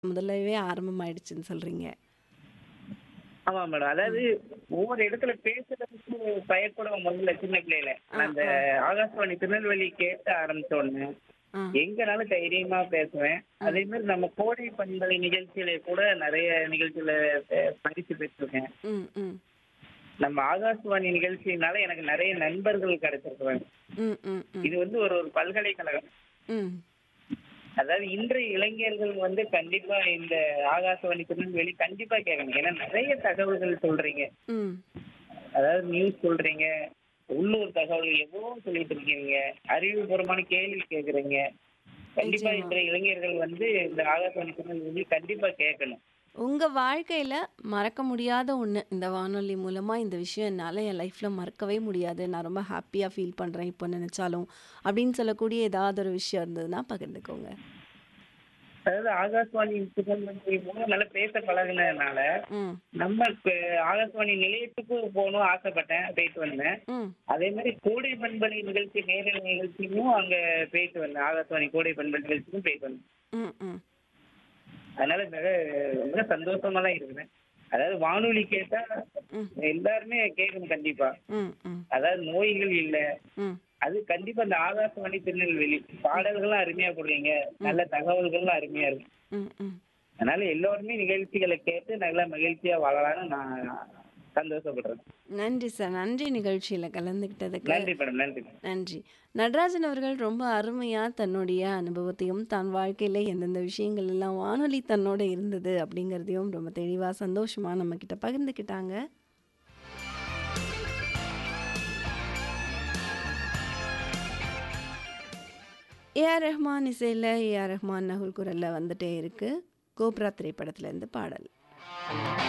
முதல்லவே ஆரம்பமாயிடுச்சுன்னு சொல்றீங்க. ஆமா மேடம். அதாவது ஒவ்வொரு இடத்துல பேசுறதுக்கு பயப்படுவோம் முதல்ல சின்ன பிள்ளையில. ஆ, அந்த ஆ. ஆகாசவாணி திருநெல்வேலி கேட்க ஆரம்பிச்ச உடனே, ஆ. எங்கனாலும் தைரியமா பேசுவேன். ம். அதே மாதிரி நம்ம கோடை பண்பலை நிகழ்ச்சியில கூட நிறைய நிகழ்ச்சியில அஹ், பரிசு பெற்றிருக்கேன். ம், ம். நம்ம ஆகாசவாணி நிகழ்ச்சியினால எனக்கு நிறைய நண்பர்கள் கிடைச்சிருக்காங்க. ம், ம், ம். இது வந்து ஒரு ஒரு பல்கலைக்கழகம். ம். அதாவது இன்றைய இளைஞர்கள் வந்து கண்டிப்பா இந்த ஆகாசவாணி திருநெல்வேலி கண்டிப்பா கேட்கணும். ஏன்னா நிறைய தகவல்கள் சொல்றீங்க. ம். அதாவது நியூஸ் சொல்றீங்க உள்ளூர் தகவல் எவ்வளவோ சொல்லிட்டு இருக்கீங்க அறிவுபூர்வமான கேள்வி கேக்குறீங்க கண்டிப்பா நிச்சயமா. இன்றைய இளைஞர்கள் வந்து இந்த ஆகாசவாணி திருநெல்வேலி கண்டிப்பா கேட்கணும் உங்க வாழ்க்கையில மறக்க முடியாத ஒண்ணு. இந்த வானொலி மூலமா இந்த விஷயம் என்னால என் லைஃப்ல மறக்கவே முடியாது. நான் ரொம்ப ஹேப்பியா ஃபீல் பண்றேன் இப்போ நினைச்சாலும். அப்படின்னு சொல்லக்கூடிய ஏதாவது ஒரு விஷயம் இருந்ததுன்னா பகிர்ந்துக்கோங்க. அதாவது ஆகாசவாணி திருநெல்வேலி மூலம் நல்லா பேச பழகுனதுனால ம். நம்ம இப்ப ஆகாசவாணி நிலையத்துக்கு போகணும் ஆசைப்பட்டேன் போயிட்டு வந்தேன் ம். அதே மாதிரி கோடை பண்பலை நிகழ்ச்சி நேரல் நிகழ்ச்சியும் அங்க போயிட்டு வந்தேன் ஆகாசவாணி கோடை பண்பலை நிகழ்ச்சிக்கும் போயிட்டு வந்தேன் ம், ம். அதனால மிக மிக சந்தோஷமா தான் இருக்கிறேன் அதாவது வானொலி கேட்டா ம். எல்லாருமே கேட்கணும் கண்டிப்பா ம், ம். அதாவது நோய்கள் இல்ல ம். அது கண்டிப்பா இந்த ஆகாசவாணி திருநெல்வேலி பாடல்கள்லாம் அருமையா போடுவீங்க நல்ல தகவல்கள்லாம் அருமையா இருக்கு ம், ம். அதனால எல்லோருமே நிகழ்ச்சிகளை கேட்டு நல்லா மகிழ்ச்சியா வாழலாம்னு நான் சந்தோஷப்படுறேன் நன்றி சார். நன்றி நிகழ்ச்சியில கலந்துக்கிட்டதுக்கு. நன்றி மேடம் நன்றி நன்றி. நடராஜன் அவர்கள் ரொம்ப அருமையா தன்னுடைய அனுபவத்தையும், தன் வாழ்க்கையில எந்தெந்த விஷயங்கள் எல்லாம் வானொலி தன்னோட இருந்தது அப்படிங்கிறதையும் ரொம்ப தெளிவா, சந்தோஷமா நம்மகிட்ட பகிர்ந்துக்கிட்டாங்க. ஏ.ஆர். ரஹ்மான் இசையில ஏ.ஆர். ரஹ்மான் நகுல் குரல்ல வந்துட்டே இருக்கு. கோப்ரா திரைப்படத்துல இருந்து பாடல்.